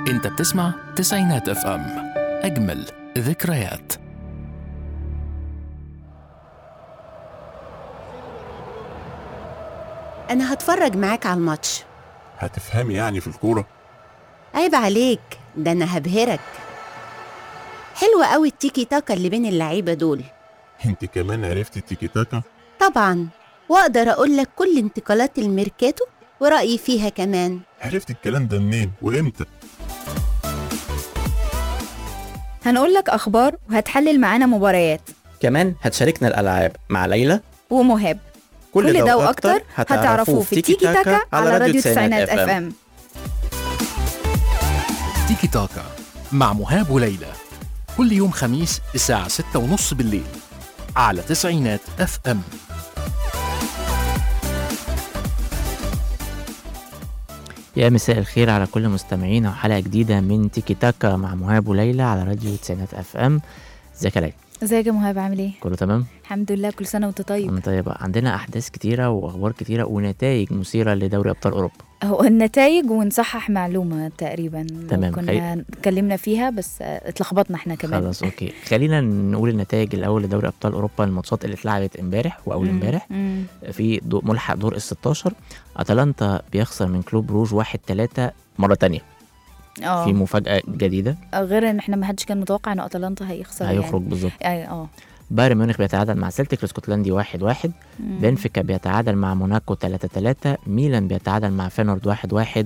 انت بتسمع تسعينات اف ام اجمل ذكريات أنا هتفرج معاك على الماتش هتفهمي يعني في الكورة عيب عليك ده أنا هبهرك حلوة قوي التيكي تاكا اللي بين اللعيبة دول انت كمان عرفتي التيكي تاكا طبعا وأقدر أقول لك كل انتقالات الميركاتو ورأيي فيها كمان عرفتي الكلام ده منين وامتى هنقول لك أخبار وهتحلل معانا مباريات كمان هتشاركنا الألعاب مع ليلى ومهاب كل, ده وأكتر هتعرفوه في تيكي تاكا على راديو تسعينات اف ام تيكي تاكا مع مهاب وليلى كل يوم خميس الساعة ستة ونص بالليل على تسعينات اف ام يا مساء الخير على كل مستمعينا وحلقة جديدة من تيكي تاكا مع مهاب وليلى على راديو تسعينات اف ام ازيك يا ليلى ازيك يا مهاب عامل ايه؟ كله تمام؟ الحمد لله كل سنة وانت طيب أنا طيب عندنا أحداث كتيرة وأخبار كتيرة ونتائج مثيرة لدوري أبطال أوروبا هو النتائج ونصحح معلومة تقريبا تمام، لو كنا اتكلمنا فيها بس آه، اتلخبطنا احنا كمان خلاص أوكي خلينا نقول النتائج الأول لدوري أبطال أوروبا الماتشات اللي اتلعبت امبارح وأول مم، امبارح مم. في دو ملحق دور ال 16 أتلانتا بيخسر من كلوب روج 1 3 مرة تانية في اه مفاجأة جديدة غير ان احنا ما حدش كان متوقع ان اتلانتا هيخسر هيخرج بالظبط يعني. اه بايرن ميونخ بيتعادل مع سيلتيك الاسكتلندي 1 1 مم. بنفيكا بيتعادل مع موناكو 3 3 ميلان بيتعادل مع فينورد 1 1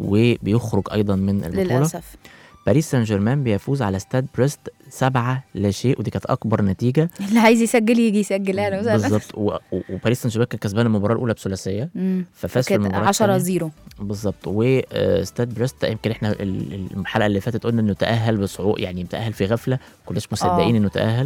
وبيخرج ايضا من البطوله للاسف باريس سان جيرمان بيفوز على ستاد بريست 7 لا شيء ودي كانت اكبر نتيجه اللي عايز يسجل يجي يسجل اهلا وسهلا بالظبط و- و- وباريس سان جيرمان كان كسبان المباراه الاولى بثلاثيه مم. ففاز في كانت المباراه 10 التانية. زيرو بالظبط وستاد بريست يمكن احنا ال- الحلقه اللي فاتت قلنا انه تاهل بصعوبه يعني تاهل في غفله كناش مصدقين آه. انه تاهل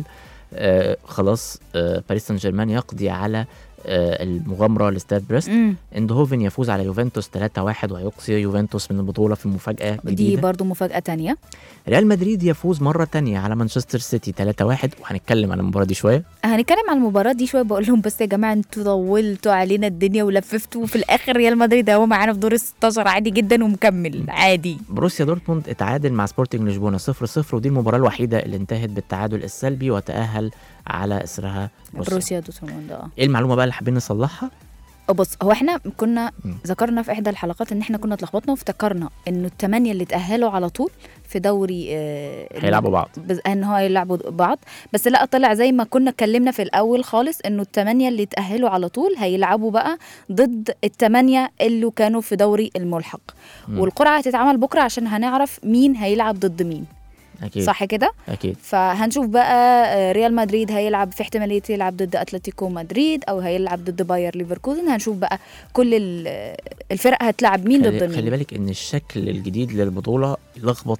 آه خلاص آه باريس سان جيرمان يقضي على آه المغامره لاستاد بريست مم. اندهوفن يفوز على يوفنتوس 3-1 ويقصي يوفنتوس من البطوله في مفاجاه دي جديده برضو مفاجأة تانية ريال مدريد يفوز مره تانية على مانشستر سيتي 3-1 وهنتكلم عن المباراه دي شويه هنتكلم عن المباراة دي شوية بقول لهم بس يا جماعة انتوا طولتوا علينا الدنيا ولففتوا وفي الآخر ريال مدريد اهو معانا في دور ال 16 عادي جدا ومكمل عادي بروسيا دورتموند اتعادل مع سبورتنج لشبونه 0-0 ودي المباراه الوحيده اللي انتهت بالتعادل السلبي وتاهل على اثرها بروسيا بروسيا دورتموند اه ايه المعلومه بقى اللي حابين نصلحها بص هو احنا كنا مم. ذكرنا في احدى الحلقات ان احنا كنا اتلخبطنا وافتكرنا انه الثمانيه اللي اتاهلوا على طول في دوري آه هيلعبوا بعض بز- ان هو يلعبوا بعض بس لا طلع زي ما كنا اتكلمنا في الاول خالص انه الثمانيه اللي اتاهلوا على طول هيلعبوا بقى ضد الثمانيه اللي كانوا في دوري الملحق مم. والقرعه هتتعمل بكره عشان هنعرف مين هيلعب ضد مين اكيد صح كده اكيد فهنشوف بقى آه، ريال مدريد هيلعب في احتماليه يلعب ضد اتلتيكو مدريد او هيلعب ضد باير ليفركوزن هنشوف بقى كل ال- آه، الفرق هتلعب مين ضد خلي, مين خلي بالك ان الشكل الجديد للبطوله لخبط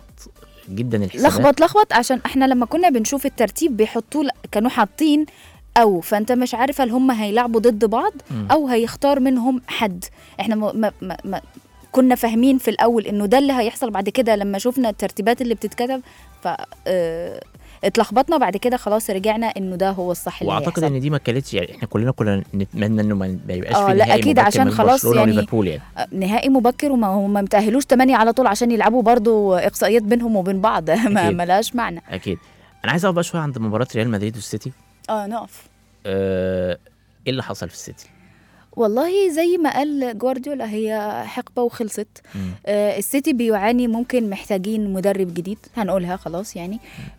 جدا الحسابات لخبط لخبط عشان احنا لما كنا بنشوف الترتيب بيحطوا كانوا حاطين او فانت مش عارف هل هم هيلعبوا ضد بعض مم. او هيختار منهم حد احنا ما ما ما ما كنا فاهمين في الاول انه ده اللي هيحصل بعد كده لما شفنا الترتيبات اللي بتتكتب ف اه اتلخبطنا بعد كده خلاص رجعنا انه ده هو الصح اللي واعتقد هيحصل. ان دي ما كانتش يعني احنا كلنا كنا نتمنى انه ما ما يبقاش آه، في لا، نهائي أكيد مبكر عشان من خلاص برشلونه يعني وليفربول يعني آه، نهائي مبكر وما هم ما متاهلوش 8 على طول عشان يلعبوا برضو اقصائيات بينهم وبين بعض ما أكيد. ملهاش معنى اكيد انا عايز اقف بقى شويه عند مباراه ريال مدريد والسيتي اه نقف آه، ايه اللي حصل في السيتي والله زي ما قال جوارديولا هي حقبه وخلصت مم. آه السيتي بيعاني ممكن محتاجين مدرب جديد هنقولها خلاص يعني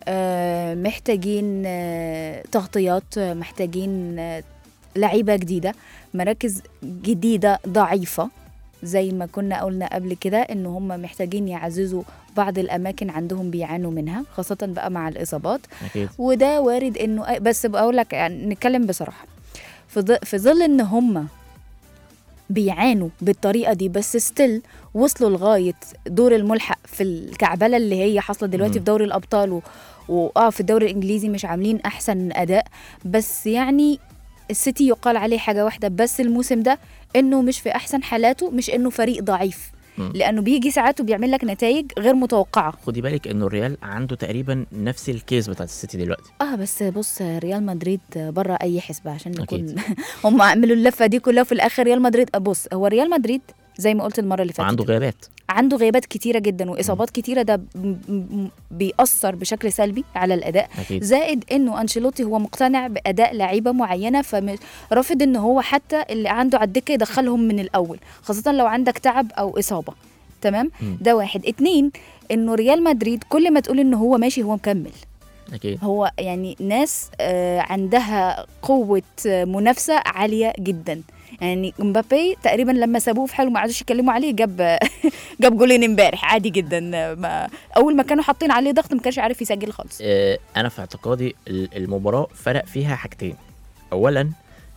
آه محتاجين آه تغطيات آه، محتاجين آه لعيبه جديده مراكز جديده ضعيفه زي ما كنا قلنا قبل كده ان هم محتاجين يعززوا بعض الاماكن عندهم بيعانوا منها خاصه بقى مع الاصابات اكيد وده وارد انه أي- بس بقول لك يعني نتكلم بصراحه في ظ- في ظل ان هم بيعانوا بالطريقه دي بس ستيل وصلوا لغايه دور الملحق في الكعبله اللي هي حاصله دلوقتي مم. في دوري الابطال و... واه في الدوري الانجليزي مش عاملين احسن اداء بس يعني السيتي يقال عليه حاجه واحده بس الموسم ده انه مش في احسن حالاته مش انه فريق ضعيف مم. لانه بيجي ساعات وبيعمل لك نتائج غير متوقعه خدي بالك انه الريال عنده تقريبا نفس الكيس بتاعت السيتي دلوقتي اه بس بص ريال مدريد بره اي حسبه عشان نكون أكيد. هم عملوا اللفه دي كلها وفي الاخر ريال مدريد بص هو ريال مدريد زي ما قلت المره اللي فاتت وعنده غيابات عنده غيابات كتيره جدا واصابات كتيره ده ب- م- بيأثر بشكل سلبي على الاداء اكيد زائد انه انشيلوتي هو مقتنع باداء لعيبه معينه فرافض ان هو حتى اللي عنده على الدكه يدخلهم من الاول خاصه لو عندك تعب او اصابه تمام مم. ده واحد اتنين انه ريال مدريد كل ما تقول انه هو ماشي هو مكمل اكيد هو يعني ناس آه، عندها قوة آه، منافسة عالية جدا يعني مبابي تقريبا لما سابوه في حاله ما عادوش يتكلموا عليه جاب جاب جولين امبارح عادي جدا آه، ما اول ما كانوا حاطين عليه ضغط ما كانش عارف يسجل خالص آه، انا في اعتقادي ال- المباراه فرق فيها حاجتين اولا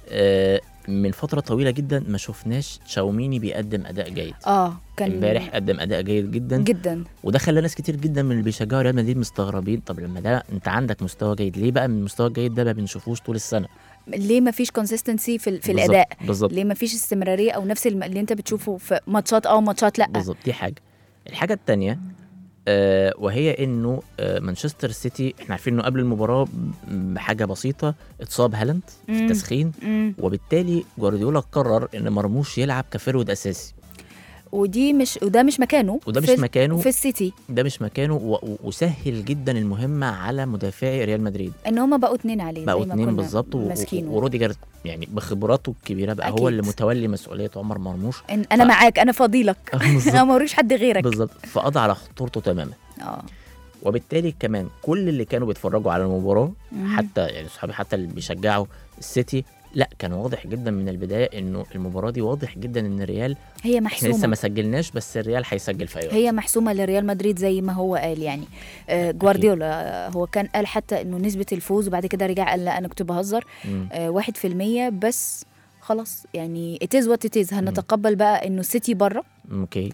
آه، من فتره طويله جدا ما شفناش تشاوميني بيقدم اداء جيد اه كان امبارح قدم اداء جيد جدا جدا وده خلى ناس كتير جدا من اللي بيشجعوا ريال مدريد مستغربين طب لما ده انت عندك مستوى جيد ليه بقى من المستوى الجيد ده ما بنشوفوش طول السنه ليه ما فيش كونسيستنسي في, ال- في بالظبط، الاداء بالظبط ليه ما فيش استمراريه او نفس الم- اللي انت بتشوفه في ماتشات اه وماتشات لا بالظبط دي حاجه الحاجه الثانيه آه وهي انه آه مانشستر سيتي احنا عارفين انه قبل المباراه ب- بحاجه بسيطه اتصاب هالاند في مم. التسخين مم. وبالتالي جوارديولا قرر ان مرموش يلعب كفرود اساسي ودي مش وده مش مكانه وده مش في- مكانه في السيتي ده مش مكانه و- و- وسهل جدا المهمه على مدافعي ريال مدريد ان هما بقوا اتنين عليه بقوا زي ما اتنين كنا بالظبط و- و- ماسكينه وروديجر يعني بخبراته الكبيره بقى أكيد. هو اللي متولي مسؤوليه عمر مرموش إن انا ف- معاك انا فضيلك بالظبط. انا موريش حد غيرك بالظبط فقضى على خطورته تماما اه وبالتالي كمان كل اللي كانوا بيتفرجوا على المباراه مم. حتى يعني صحابي حتى اللي بيشجعوا السيتي لا كان واضح جدا من البدايه انه المباراه دي واضح جدا ان الريال هي احنا لسه محسومه ما سجلناش بس الريال هيسجل في اي وقت هي محسومه لريال مدريد زي ما هو قال يعني آه جوارديولا آه، هو كان قال حتى انه نسبه الفوز وبعد كده رجع قال لا انا كنت بهزر مم. آه واحد في المية بس خلاص يعني اتيز وات اتيز هنتقبل بقى انه السيتي بره اوكي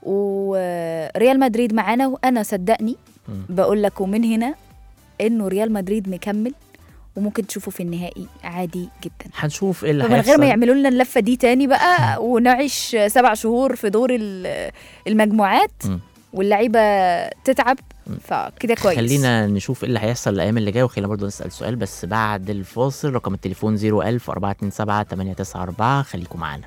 وريال مدريد معانا وانا صدقني مم. بقول لك ومن هنا انه ريال مدريد مكمل وممكن تشوفه في النهائي عادي جدا هنشوف ايه اللي فمن غير هيحصل ما يعملوا لنا اللفه دي تاني بقى ونعيش سبع شهور في دور ال- المجموعات مم. واللعيبه تتعب فكده كويس خلينا نشوف ايه اللي هيحصل الايام اللي جايه وخلينا برضه نسال سؤال بس بعد الفاصل رقم التليفون 01000 427 894 خليكم معانا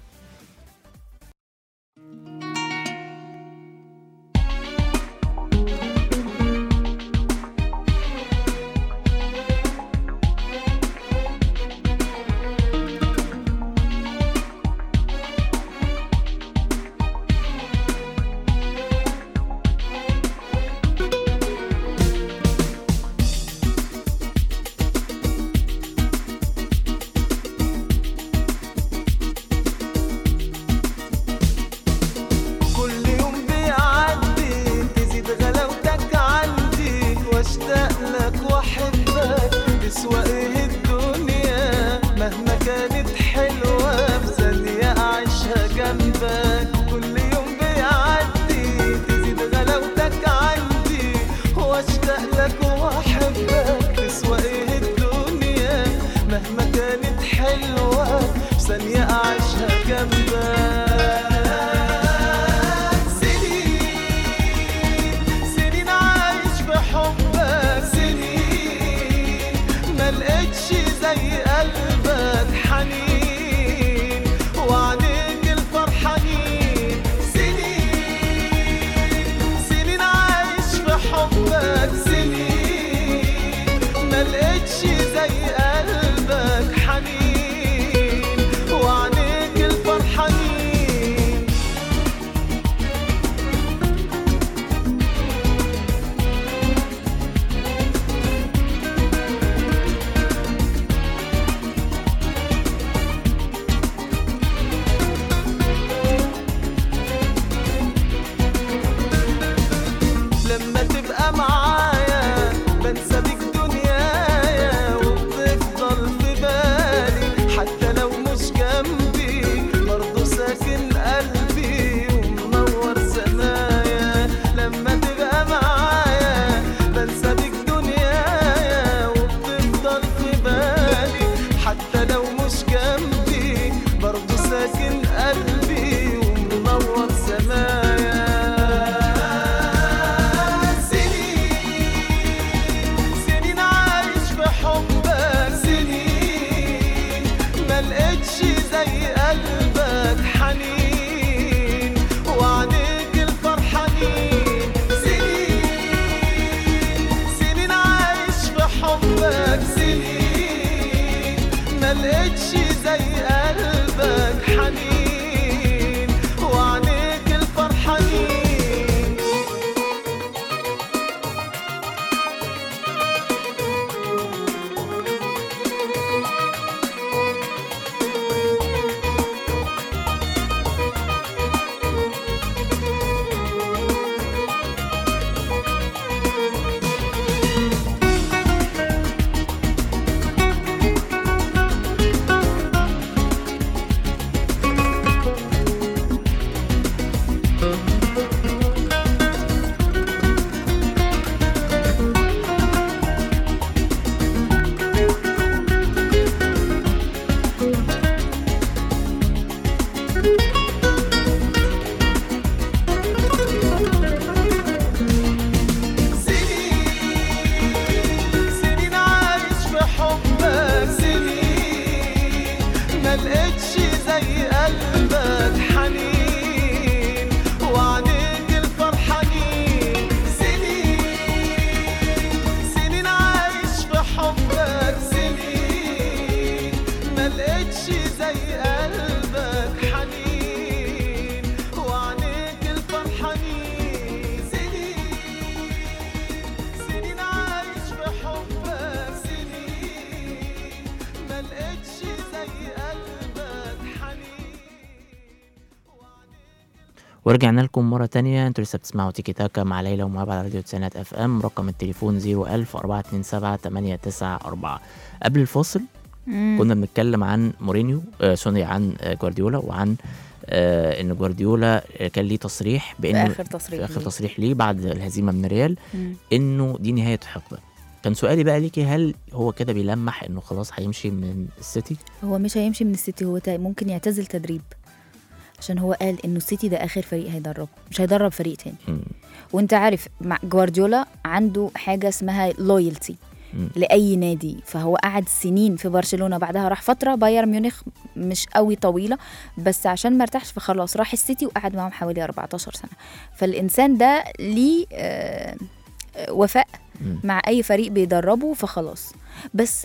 ورجعنا لكم مرة تانية انتوا لسه بتسمعوا تيكي تاكا مع ليلى ومهاب على راديو تسعينات اف ام رقم التليفون 01000 427 894 قبل الفاصل كنا بنتكلم عن مورينيو آه سوري عن آه جوارديولا وعن آه ان جوارديولا آه، كان ليه تصريح في بانه اخر تصريح في اخر ليه. تصريح ليه بعد الهزيمه من ريال مم. انه دي نهايه حقبه كان سؤالي بقى ليكي هل هو كده بيلمح انه خلاص هيمشي من السيتي هو مش هيمشي من السيتي هو تا- ممكن يعتزل تدريب عشان هو قال انه السيتي ده اخر فريق هيدربه مش هيدرب فريق تاني مم. وانت عارف مع جوارديولا عنده حاجه اسمها لويالتي مم. لاي نادي فهو قعد سنين في برشلونه بعدها راح فتره بايرن ميونخ مش قوي طويله بس عشان ما ارتاحش فخلاص راح السيتي وقعد معاهم حوالي 14 سنه فالانسان ده ليه آه، آه، وفاء مم. مع اي فريق بيدربه فخلاص بس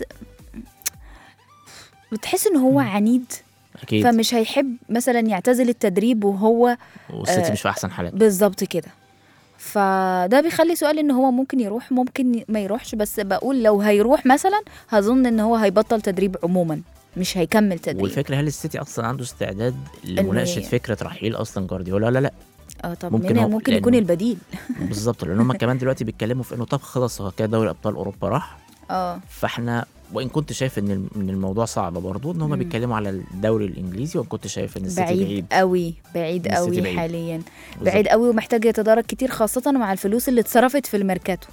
بتحس ان هو عنيد اكيد فمش هيحب مثلا يعتزل التدريب وهو والسيتي آه، مش في احسن حالات بالظبط كده فده بيخلي سؤال ان هو ممكن يروح ممكن ما يروحش بس بقول لو هيروح مثلا هظن ان هو هيبطل تدريب عموما مش هيكمل تدريب والفكره هل السيتي اصلا عنده استعداد لمناقشه ي- فكره رحيل اصلا جوارديولا ولا لا اه طب ممكن ممكن, هو- ممكن لأنه- يكون البديل بالظبط لان هم كمان دلوقتي بيتكلموا في انه طب خلاص هو كده دوري ابطال اوروبا راح اه فاحنا وان كنت شايف ان الم- ان الموضوع صعب برضه ان هم مم. بيتكلموا على الدوري الانجليزي وان كنت شايف ان السيتي بعيد, بعيد قوي بعيد السيتي قوي بعيد. حاليا بالظبط. بعيد قوي ومحتاج يتدارك كتير خاصة مع الفلوس اللي اتصرفت في الميركاتو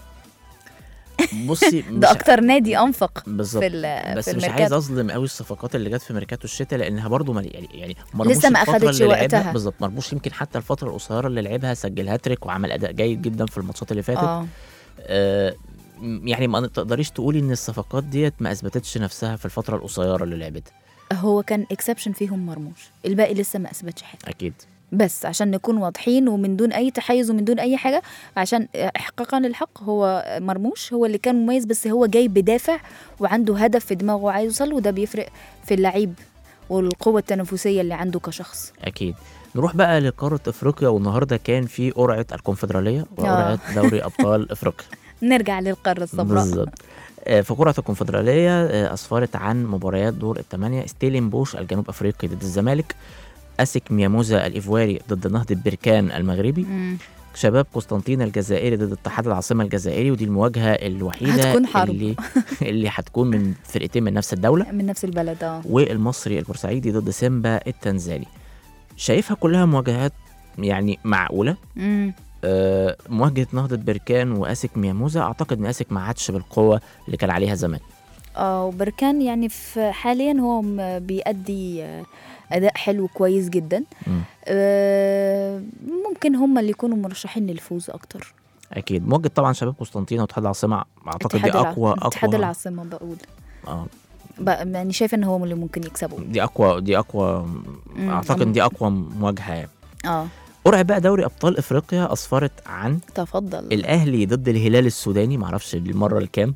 بصي مش ده اكتر نادي انفق بالظبط في ال- بس في مش عايز الميركاتو اظلم قوي الصفقات اللي جت في ميركاتو الشتاء لانها برضو مل... يعني يعني مرموش لسه ما الفترة أخدتش اللي لعبها- وقتها. بالظبط مرموش يمكن حتى الفتره القصيره اللي لعبها سجل هاتريك وعمل اداء جيد جدا في الماتشات اللي فاتت اه آه م- يعني ما تقدريش تقولي ان الصفقات ديت ما اثبتتش نفسها في الفتره القصيره اللي لعبتها هو كان اكسبشن فيهم مرموش الباقي لسه ما اثبتش حاجه اكيد بس عشان نكون واضحين ومن دون اي تحيز ومن دون اي حاجه عشان احقاقا للحق هو مرموش هو اللي كان مميز بس هو جاي بدافع وعنده هدف في دماغه عايز يوصل وده بيفرق في اللعيب والقوه التنافسيه اللي عنده كشخص اكيد نروح بقى لقاره افريقيا والنهارده كان في قرعه الكونفدراليه وقرعه دوري ابطال افريقيا نرجع للقاره السمراء بالظبط آه، في قرعه الكونفدراليه آه، اسفرت عن مباريات دور الثمانيه ستيلين بوش الجنوب افريقي ضد الزمالك اسك مياموزا الايفواري ضد نهضه بركان المغربي مم. شباب قسطنطين الجزائري ضد اتحاد العاصمه الجزائري ودي المواجهه الوحيده هتكون حرب. اللي اللي هتكون من فرقتين من نفس الدوله من نفس البلد اه والمصري البورسعيدي ضد سيمبا التنزاني شايفها كلها مواجهات يعني معقوله مم. آه، مواجهه نهضه بركان واسك مياموزا اعتقد ان اسك ما عادش بالقوه اللي كان عليها زمان اه وبركان يعني في حاليا هو م- بيأدي آه، اداء حلو كويس جدا مم. آه، ممكن هم اللي يكونوا مرشحين للفوز اكتر اكيد مواجهه طبعا شباب قسطنطين واتحاد العاصمه اعتقد دي اتحاد الع- اقوى اتحاد اقوى العاصمه بقول اه بقى يعني شايفه ان هو اللي ممكن يكسبوا دي اقوى دي اقوى مم، اعتقد أم- دي اقوى مواجهه يعني اه قرعه بقى دوري ابطال افريقيا اسفرت عن تفضل الاهلي ضد الهلال السوداني معرفش دي المره الكام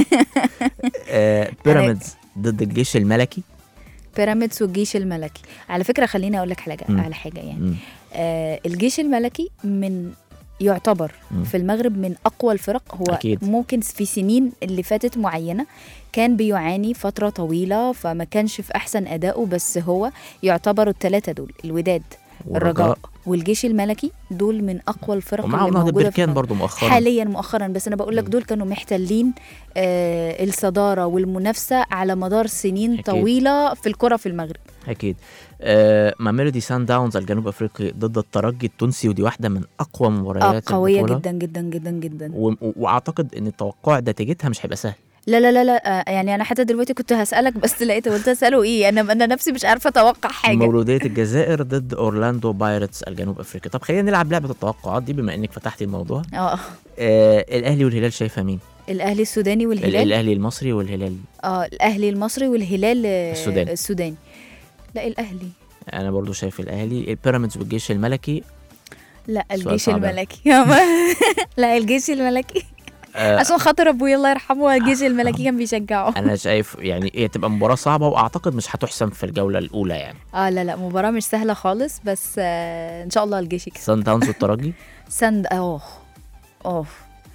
آه بيراميدز ضد الجيش الملكي بيراميدز والجيش الملكي على فكره خليني اقول لك حاجه مم. على حاجه يعني مم. آه الجيش الملكي من يعتبر مم. في المغرب من اقوى الفرق هو أكيد. ممكن في سنين اللي فاتت معينه كان بيعاني فتره طويله فما كانش في احسن ادائه بس هو يعتبروا الثلاثه دول الوداد الرجاء والجيش الملكي دول من اقوى الفرق ومعاهم اللي نهضه موجوده في بركان المغرب. برضو مؤخرا حاليا مؤخرا بس انا بقول لك مم. دول كانوا محتلين آه الصداره والمنافسه على مدار سنين أكيد. طويله في الكره في المغرب اكيد آه ماميلودي سان داونز الجنوب افريقي ضد الترجي التونسي ودي واحده من اقوى اه مباريات قويه البطولة. جدا جدا جدا جدا و... و- واعتقد ان التوقع نتيجتها مش هيبقى سهل لا لا لا لا آه يعني انا حتى دلوقتي كنت هسالك بس لقيت قلت اساله ايه انا انا نفسي مش عارفه اتوقع حاجه مولودية الجزائر ضد اورلاندو بايرتس الجنوب افريقي طب خلينا نلعب لعبه التوقعات دي بما انك فتحتي الموضوع اه آه الاهلي والهلال شايفه مين الاهلي السوداني ال- والهلال الاهلي المصري والهلال اه الاهلي المصري والهلال آه، السوداني. السوداني لا الاهلي انا برضو شايف الاهلي البيراميدز والجيش الملكي لا سؤال الجيش صعب. الملكي لا الجيش الملكي آه عشان خاطر ابويا الله يرحمه الجيش الملكي كان بيشجعه انا شايف يعني هي تبقى مباراه صعبه واعتقد مش هتحسم في الجوله الاولى يعني اه لا لا مباراة مش سهلة خالص بس آه ان شاء الله الجيش يكسب سان داونز والترجي سند اوه اوه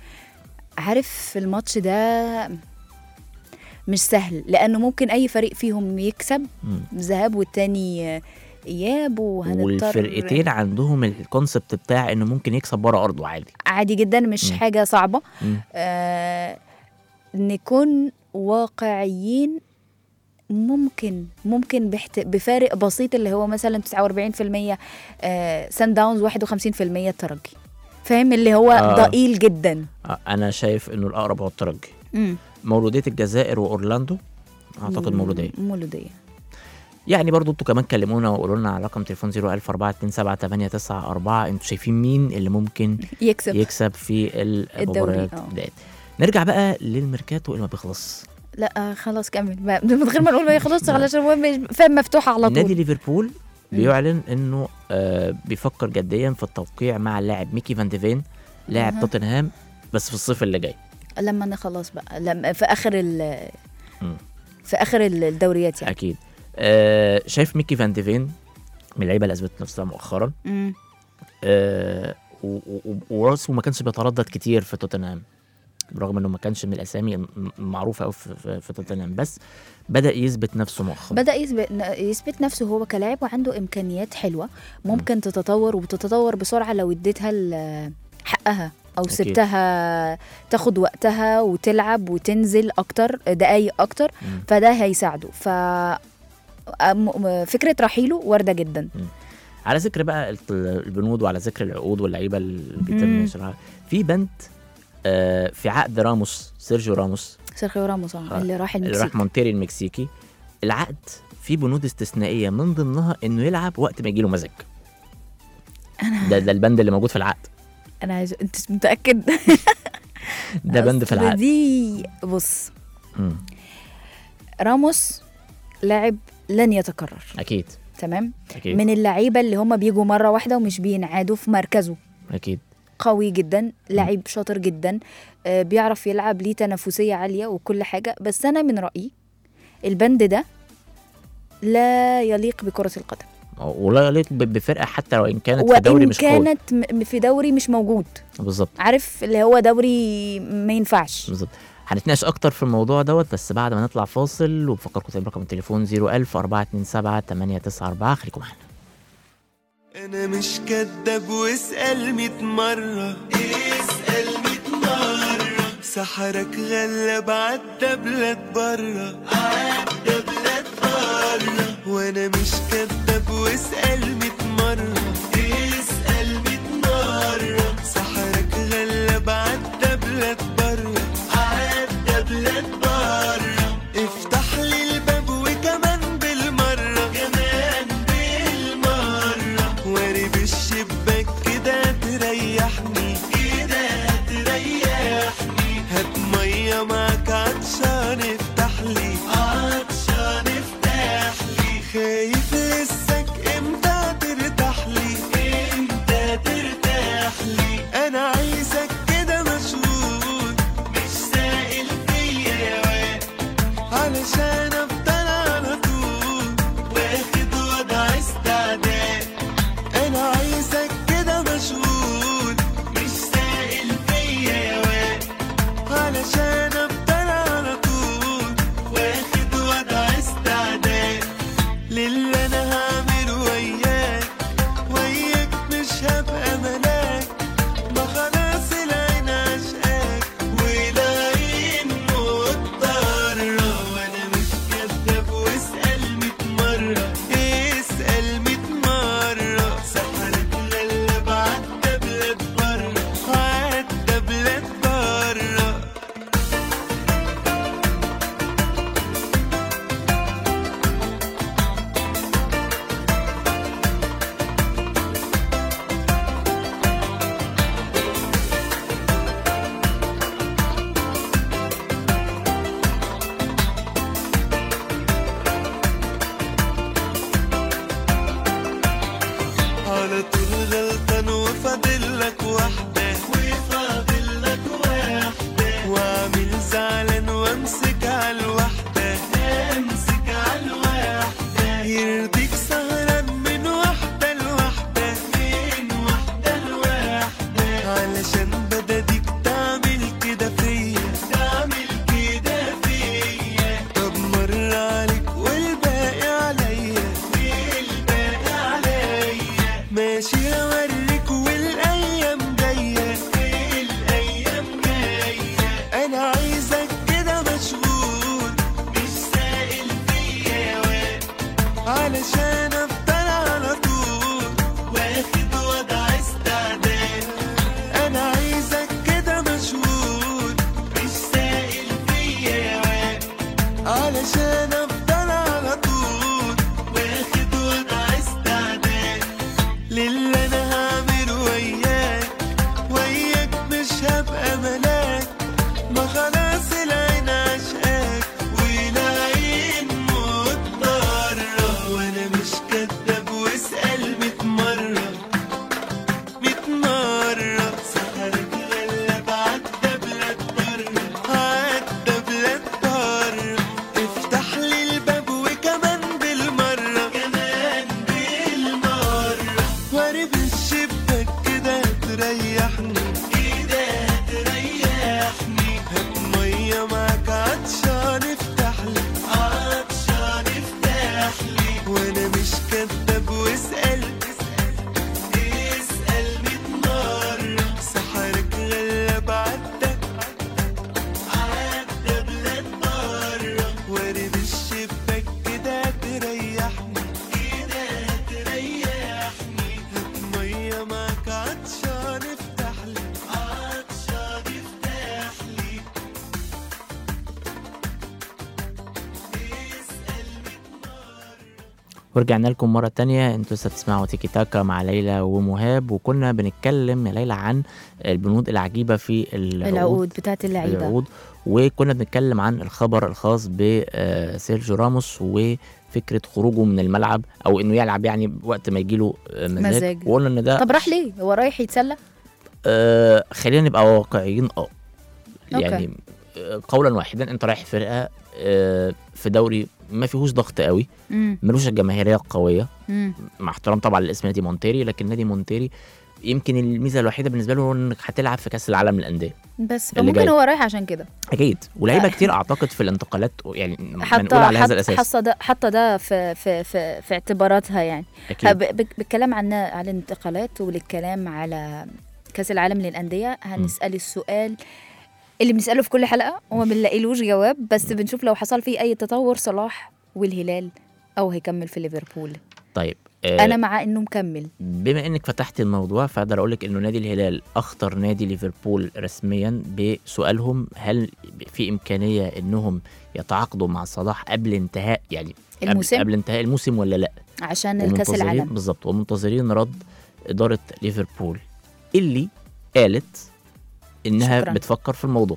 عارف الماتش ده مش سهل لانه ممكن اي فريق فيهم يكسب مم. ذهاب والتاني آه، اياب وهنضطر والفرقتين عندهم الكونسبت بتاع انه ممكن يكسب بره ارضه عادي عادي جدا مش مم. حاجه صعبه مم. آه نكون واقعيين ممكن ممكن بحت... بفارق بسيط اللي هو مثلا 49% آه سان داونز 51% الترجي فاهم اللي هو آه. ضئيل جدا آه، انا شايف انه الاقرب هو الترجي مم. مولوديه الجزائر واورلاندو اعتقد مولوديه مولوديه يعني برضو انتوا كمان كلمونا وقولوا لنا على رقم تليفون 014278994 انتوا شايفين مين اللي ممكن يكسب يكسب في المباريات آه. ديت نرجع بقى للميركاتو اللي ما بيخلص لا آه خلاص كمل بقى. من غير ما نقول ما خلاص علشان هو مش- فاهم مفتوحه على نادي طول ليفربول بيعلن انه آه بيفكر جديا في التوقيع مع اللاعب ميكي فان ديفين لاعب أها. توتنهام بس في الصيف اللي جاي لما انا خلاص بقى لما في اخر ال مم. في اخر الدوريات يعني اكيد آه شايف ميكي فان ديفين من اللعيبه اللي اثبتت نفسها مؤخرا مم. آه و- و- وراسه ما كانش بيتردد كتير في توتنهام برغم انه ما كانش من الاسامي الم- المعروفه قوي في, في, في توتنهام بس بدا يثبت نفسه مؤخرا بدا يثبت يثبت نفسه هو كلاعب وعنده امكانيات حلوه ممكن تتطور وبتتطور بسرعه لو اديتها ال- حقها او أكيد. سبتها تاخد وقتها وتلعب وتنزل اكتر دقايق اكتر مم. فده هيساعده ف أم- م- فكره رحيله وارده جدا على ذكر بقى الت- البنود وعلى ذكر العقود واللعيبه اللي بيتم مم. نشرها في بند آه في عقد راموس سيرجيو راموس سيرخيو راموس آه، آه، اللي راح اللي المكسيك راح مونتيري المكسيكي العقد فيه بنود استثنائيه من ضمنها انه يلعب وقت ما يجيله مزاج ده ده البند اللي موجود في العقد انا عايز انت متاكد ده بند في أصل العقد دي بص مم. راموس لاعب لن يتكرر اكيد تمام اكيد من اللعيبه اللي هم بيجوا مره واحده ومش بينعادوا في مركزه اكيد قوي جدا لعيب شاطر جدا آه، بيعرف يلعب ليه تنافسيه عاليه وكل حاجه بس انا من رايي البند ده لا يليق بكره القدم ولا يليق ب- بفرقه حتى لو ان كانت في دوري وان مش قوي كانت م- في دوري مش موجود بالظبط عارف اللي هو دوري ما ينفعش بالظبط هنتناقش اكتر في الموضوع دوت بس بعد ما نطلع فاصل وبفكركم تاني برقم التليفون 01000 427 894 خليكم معانا انا مش كداب واسأل ميت مرة اسأل ميت مرة سحرك غلب عدى بلاد برا عدى بلاد برا وانا مش كداب واسأل ميت مرة اسأل ميت مرة سحرك غلب عدى بلاد برا عدى بلاد برا افتح لي الباب وكمان بالمرة كمان بالمرة وارب الشباك كده تريحني كده تريحني هات مية معاك عطشان افتح لي عطشان افتح لي خايف لسك امتى ترتاح لي امتى ترتاح لي انا عايزك كده مشغول مش سائل فيا يا واد علشان افضل على طول واخد وضع استعداد انا عايزك كده مشغول مش سائل فيا يا واد علشان افضل على طول واخد وضع استعداد للي انا هعمله وياك وياك مش هبقى ملاك ما خلاص العين عشقاك والعين مضطرة وانا مش كداب واسأل ميت مرة اسأل ميت مرة سحرك غلب عدى بلاد برا عدى بلاد برا على طول غلطان وفاضل لك واحدة وفاضل لك واحدة وعامل زعلان وامسك على الواحدة امسك على الواحدة يرضيك سهران من واحدة لواحدة من واحدة لواحدة علشان بدديك تعمل كده فيا تعمل كده فيا طب مر عليك والباقي عليا والباقي نفسي اوريك والايام جايه الايام جايه انا عايزك كده مشغول مش سائل فيا واد علشان افضل على طول واخد وضع استعداد انا عايزك كده مشغول مش سائل فيا يا واد علشان افضل على طول واخد وضع استعداد للي انا هعمله وياك وياك مش هبقى ملاك ما خلاص العين عشقاك والعين مضطرة وانا مش كداب واسأل ميت مرة ميت مرة سهرك غلب عدى بلاد بره عدى بلاد بره افتح لي الباب وكمان بالمرة كمان بالمرة وارب الشباك كده تريحني كده تريحني هات مية معاك عطشان افتح لي عطشان افتح لي وانا مش كداب واسأل اسأل ميت مرة سحرك غلب عدك عدى بلاد بره وارد الشباك كده تريحني كده تريحني هات مية معاك عطشان افتح لي عطشان افتح لي اسأل ميت ورجعنا لكم مرة تانية انتوا لسه بتسمعوا تيكي تاكا مع ليلى ومهاب وكنا بنتكلم يا ليلى عن البنود العجيبة في العقود العقود بتاعت اللعيبه العقود وكنا بنتكلم عن الخبر الخاص بسيرجيو راموس وفكرة خروجه من الملعب او انه يلعب يعني وقت ما يجيله آه، مزاج, مزاج. وقلنا ان ده طب راح ليه هو رايح يتسلى آه خلينا نبقى واقعيين اه أوكي. يعني آه، قولا واحدا انت رايح فرقه آه، في دوري ما فيهوش ضغط قوي امم ملوش الجماهيريه القويه امم مع احترام طبعا لاسم نادي مونتيري لكن نادي مونتيري يمكن الميزه الوحيده بالنسبه له هو انك هتلعب في كاس العالم للانديه بس اللي فممكن جاي. هو رايح عشان كده اكيد ولاعيبه آه. كتير اعتقد في الانتقالات يعني منقول حتى على هذا حط الاساس حاطه ده حاطه ده في في في, في اعتباراتها يعني اكيد ب- ب- بالكلام عن على الانتقالات والكلام على كاس العالم للانديه هنسال السؤال اللي بنساله في كل حلقه وما بنلاقيلوش جواب بس بنشوف لو حصل فيه اي تطور صلاح والهلال او هيكمل في ليفربول طيب آه انا مع انه مكمل بما انك فتحت الموضوع فاقدر اقول لك انه نادي الهلال اخطر نادي ليفربول رسميا بسؤالهم هل في امكانيه انهم يتعاقدوا مع صلاح قبل انتهاء يعني قبل- الموسم؟ قبل انتهاء الموسم ولا لا عشان الكاس ومنتظرين- العالم بالظبط ومنتظرين رد اداره ليفربول اللي قالت انها شكراً. بتفكر في الموضوع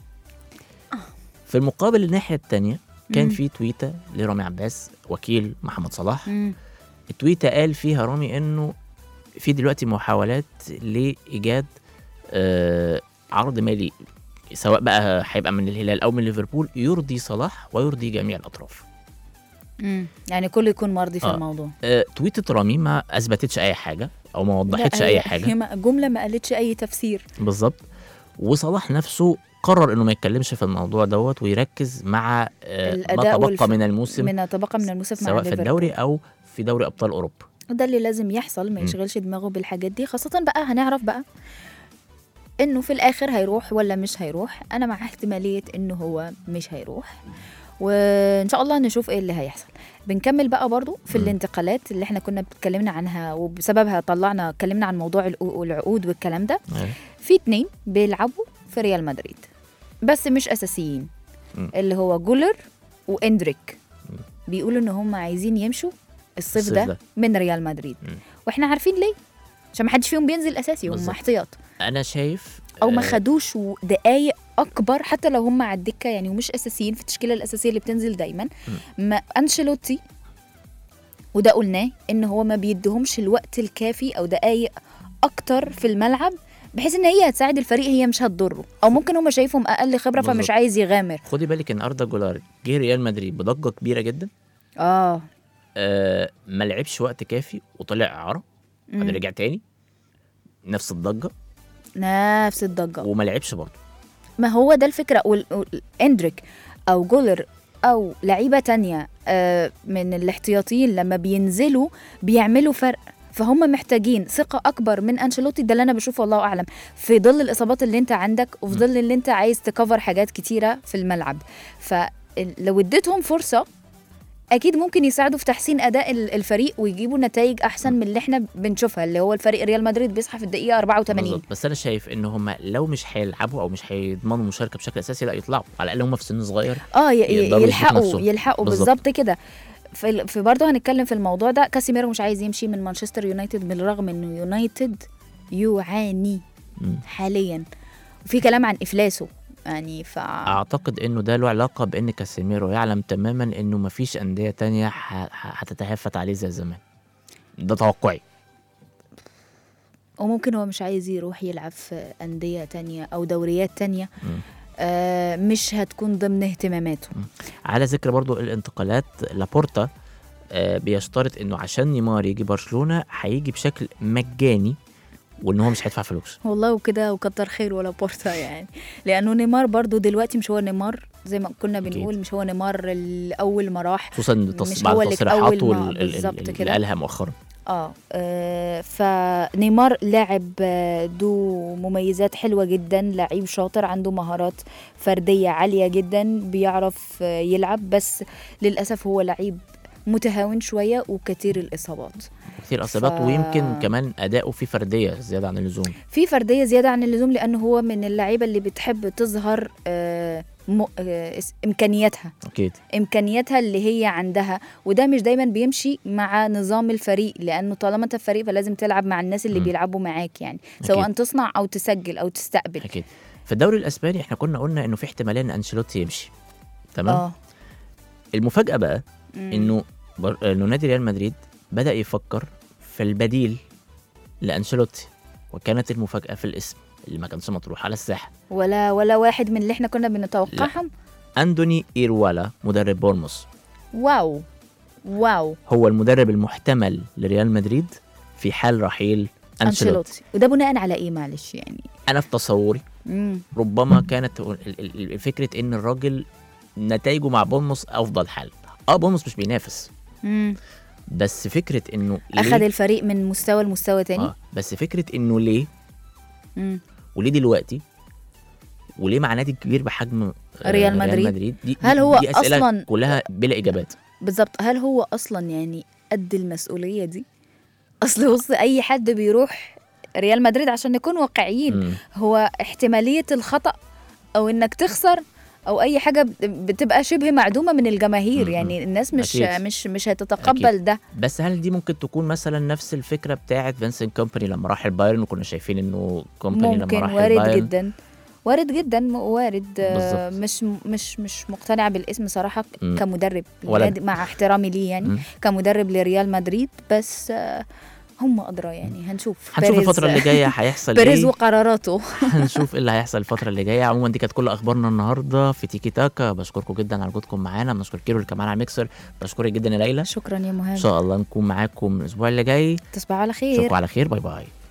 في المقابل الناحيه الثانيه كان مم. في تويته لرامي عباس وكيل محمد صلاح مم. التويته قال فيها رامي انه في دلوقتي محاولات لايجاد آه عرض مالي سواء بقى هيبقى من الهلال او من ليفربول يرضي صلاح ويرضي جميع الاطراف مم. يعني كل يكون مرضي في آه. الموضوع آه تويته رامي ما اثبتتش اي حاجه او ما وضحتش لا، اي هي- حاجه هي ما- جمله ما قالتش اي تفسير بالظبط وصلاح نفسه قرر انه ما يتكلمش في الموضوع دوت ويركز مع آه ما الأداء تبقى والف- من الموسم من تبقى من الموسم مع سواء في ليفربول. الدوري او في دوري ابطال اوروبا ده اللي لازم يحصل ما مم. يشغلش دماغه بالحاجات دي خاصة بقى هنعرف بقى انه في الاخر هيروح ولا مش هيروح انا مع احتمالية انه هو مش هيروح وان شاء الله نشوف ايه اللي هيحصل بنكمل بقى برضو في مم. الانتقالات اللي احنا كنا اتكلمنا عنها وبسببها طلعنا اتكلمنا عن موضوع العقو- العقود والكلام ده في اتنين بيلعبوا في ريال مدريد بس مش اساسيين مم. اللي هو جولر واندريك بيقولوا ان هم عايزين يمشوا الصيف الصيف ده ده. من ريال مدريد مم. واحنا عارفين ليه عشان ما حدش فيهم بينزل اساسي هم بالظبط. احتياط انا شايف او ما آه، خدوش دقايق اكبر حتى لو هم على الدكه يعني ومش اساسيين في التشكيله الاساسيه اللي بتنزل دايما ما انشيلوتي وده قلناه ان هو ما بيديهمش الوقت الكافي او دقايق اكتر في الملعب بحيث ان هي هتساعد الفريق هي مش هتضره او ممكن هم شايفهم اقل خبره فمش بالظبط. عايز يغامر خدي بالك ان اردا جولار جه ريال مدريد بضجه كبيره جدا اه آه ما لعبش وقت كافي وطلع اعاره بعد مم. رجع تاني نفس الضجه نفس الضجه وما لعبش برضه ما هو ده الفكرة وال- وال- اندريك أو جولر أو لعيبة تانية آه، من الاحتياطيين لما بينزلوا بيعملوا فرق فهم محتاجين ثقه اكبر من انشيلوتي ده اللي انا بشوفه والله اعلم في ظل الاصابات اللي انت عندك وفي ظل اللي انت عايز تكفر حاجات كتيره في الملعب فلو اديتهم فرصه اكيد ممكن يساعدوا في تحسين اداء ال- الفريق ويجيبوا نتائج احسن من اللي احنا بنشوفها اللي هو الفريق ريال مدريد بيصحى في الدقيقه 84 بالظبط بس انا شايف ان هم لو مش هيلعبوا او مش هيضمنوا المشاركه بشكل اساسي لا يطلعوا على الاقل هم في سن صغير اه ي- ي- يقدروا يثبتوا يلحقوا نفسهم. يلحقوا بالظبط. بالظبط كده في, ال- في برضه هنتكلم في الموضوع ده كاسيميرو مش عايز يمشي من مانشستر يونايتد بالرغم انه يونايتد يعاني مم. حاليا وفي كلام عن افلاسه يعني ف اعتقد انه ده له علاقه بان كاسيميرو يعلم تماما انه مفيش انديه تانية ه- ه- هتتهافت عليه زي زمان ده توقعي وممكن هو مش عايز يروح يلعب في انديه تانية او دوريات تانية مم. آه مش هتكون ضمن اهتماماته على ذكر برضو الانتقالات لابورتا آه، بيشترط انه عشان نيمار يجي برشلونه هيجي بشكل مجاني وان هو مش هيدفع فلوس والله وكده وكتر خير ولا بورتا يعني لانه نيمار برضو دلوقتي مش هو نيمار زي ما كنا أكيد. بنقول مش هو نيمار الاول ما راح خصوصا تص... مش بعد هو اللي في تصريحاته أول ما- ال- ال- بالظبط اللي كده. قالها مؤخرا اه آه، فنيمار لاعب آه، ذو مميزات حلوة جدا لعيب شاطر عنده مهارات فردية عالية جدا بيعرف آه، يلعب بس للأسف هو لعيب متهاون شوية وكثير الإصابات كتير اصابات ف- ويمكن كمان اداؤه فيه فرديه زياده عن اللزوم في فردية زيادة عن اللزوم لأنه هو من اللعيبة اللي بتحب تظهر آه، م- آه، اس- إمكانياتها اكيد امكانياتها اللي هي عندها وده مش دايما بيمشي مع نظام الفريق لانه طالما انت في فريق فلازم تلعب مع الناس اللي مم. بيلعبوا معاك يعني أكيد. سواء تصنع او تسجل او تستقبل اكيد في الدوري الاسباني احنا كنا قلنا انه في احتماليه ان انشيلوتي يمشي تمام اه المفاجاه بقى مم. انه بر... انه نادي ريال مدريد بدا يفكر في البديل لانشيلوتي وكانت المفاجاه في الاسم اللي ما كانش مطروح على الساحه ولا ولا واحد من اللي احنا كنا بنتوقعهم اندوني ايروالا مدرب بورموس واو واو هو المدرب المحتمل لريال مدريد في حال رحيل انشيلوتي انشيلوتي وده بناء على ايه معلش يعني انا في تصوري مم. ربما كانت ال- ال- ال- فكره ان الراجل نتائجه مع بورموس افضل حال اه بورموس مش بينافس مم. بس فكره انه اخذ ليه الفريق من مستوى لمستوى تاني اه بس فكره انه ليه مم. وليه دلوقتي وليه مع نادي كبير بحجم آه، ريال مدريد؟ مدريد دي هل دي- هو دي أسئلة أصلاً- كلها بلا اجابات بالظبط هل هو اصلا يعني قد المسؤوليه دي اصل بص اي حد بيروح ريال مدريد عشان نكون واقعيين مم. هو احتماليه الخطا او انك تخسر او اي حاجه بت- بتبقى شبه معدومه من الجماهير مم. يعني الناس مش أكيد. مش مش هتتقبل أكيد. ده بس هل دي ممكن تكون مثلا نفس الفكره بتاعه فينسنت كومباني لما راح البايرن وكنا شايفين انه كومباني لما ممكن راح وارد البايرن جدا وارد جدا م- وارد آه، بالظبط. مش مش مش مقتنعه بالاسم صراحه ك- مم. كمدرب ولا لنادي- مع احترامي ليه يعني مم. كمدرب لريال مدريد بس آه، هم ادرى يعني هنشوف هنشوف بيريز- الفتره اللي جايه هيحصل بيريز ايه وقراراته هنشوف ايه اللي هيحصل الفتره اللي جايه عموما دي كانت كل اخبارنا النهارده في تيكي تاكا بشكركم جدا على وجودكم معانا بنشكر كيرو اللي كان معانا على الميكسر بشكرك جدا يا ليلى شكرا يا ان مهاب شاء الله نكون معاكم الاسبوع اللي جاي تصبحوا على خير اشوفكم على خير باي باي